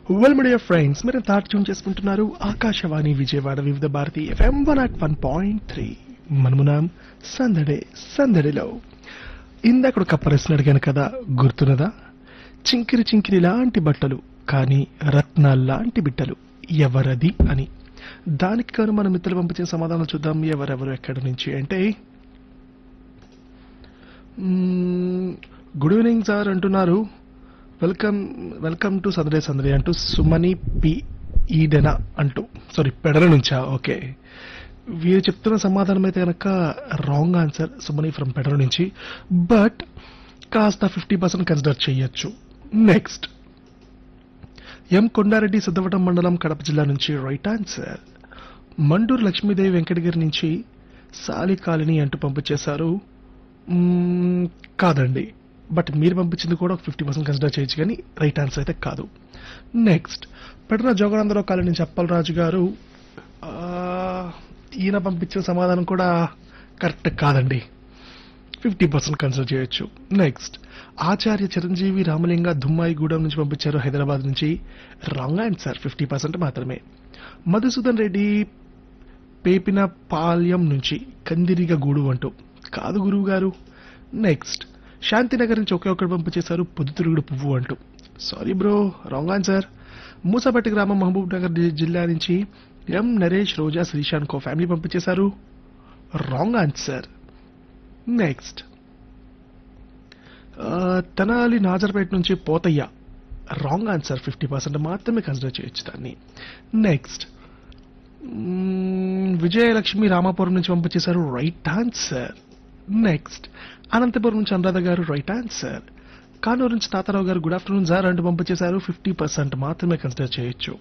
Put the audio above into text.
well media friends మీరు that tune చేసుకుంటున్నారు Akashvani Vijayawada Vividh Bharati F M one at one point three మనమునాం సందడే సందడిలో ఇందాక ఒక ప్రశ్న అడిగాను కదా గుర్తున్నదా చింకిరి చింకిరి లాంటి బట్టలు కానీ రత్నాలు లాంటి బిట్టలు ఎవరది అని దానికి కాను మన మిత్రులు పంపించిన సమాధానం చూద్దాం ఎవరెవరు ఎక్కడి నుంచి అంటే మ్మ్, గుడ్ ఈవినింగ్ సార్ అంటున్నారు వెల్కమ్ వెల్కమ్ టు సందడే సందడే అంటూ సుమని పి ఈడెన అంటూ సారీ పెడల నుంచా ఓకే వీరు చెప్తున్న సమాధానం అయితే కనుక wrong answer Sumani from Pedala నుంచి బట్ కాస్త ఫిఫ్టీ పర్సెంట్ కన్సిడర్ చేయొచ్చు నెక్స్ట్ ఎం కొండారెడ్డి సిద్ధవటం మండలం కడప జిల్లా నుంచి రైట్ ఆన్సర్ మండూరు లక్ష్మీదేవి వెంకటగిరి నుంచి సాలికాలిని అంటూ పంపించేశారు మ్మ్, కాదండి బట్ మీరు పంపించింది కూడా ఒక ఫిఫ్టీ పర్సెంట్ కన్సిడర్ చేయొచ్చు కానీ రైట్ ఆన్సర్ అయితే కాదు నెక్స్ట్ పెడన జోగానందరావు కాలనీ నుంచి అప్పలరాజు గారు ఆ, ఈయన పంపించిన సమాధానం కూడా కరెక్ట్ కాదండి ఫిఫ్టీ పర్సెంట్ కన్సిడర్ చేయొచ్చు నెక్స్ట్ ఆచార్య చిరంజీవి రామలింగ దుమ్మాయిగూడెం నుంచి పంపించారు హైదరాబాద్ నుంచి రాంగ్ ఆన్సర్ ఫిఫ్టీ పర్సెంట్ మాత్రమే మధుసూదన్ రెడ్డి పేపిన పాల్యం నుంచి కందిరిగ గూడు అంటూ కాదు గురువు గారు నెక్స్ట్ శాంతినగర్ నుంచి ఒకే ఒక్కడు పంపించేశారు పొద్దుతిరుగుడు పువ్వు అంటూ sorry bro wrong answer Musapeta గ్రామం మహబూబ్ నగర్ జి- జిల్లా నుంచి M Naresh Roja Srishan co family పంపించేశారు రాంగ్ ఆన్సర్ నెక్స్ట్ ఆ, తెనాలి నాజర్పేట నుంచి Potaiah wrong answer fifty percent మాత్రమే కన్సిడర్ చేయొచ్చు దాన్ని నెక్స్ట్ మ్మ్, విజయలక్ష్మి రామాపురం నుంచి పంపించేశారు రైట్ ఆన్సర్ నెక్స్ట్ అనంతపురం నుంచి అనురాధ గారు రైట్ ఆన్సర్ కానూరు నుంచి తాతారావు గారు గుడ్ ఆఫ్టర్నూన్ సార్ అంటూ పంపించేశారు ఫిఫ్టీ పర్సెంట్ మాత్రమే కన్సిడర్ చేయొచ్చు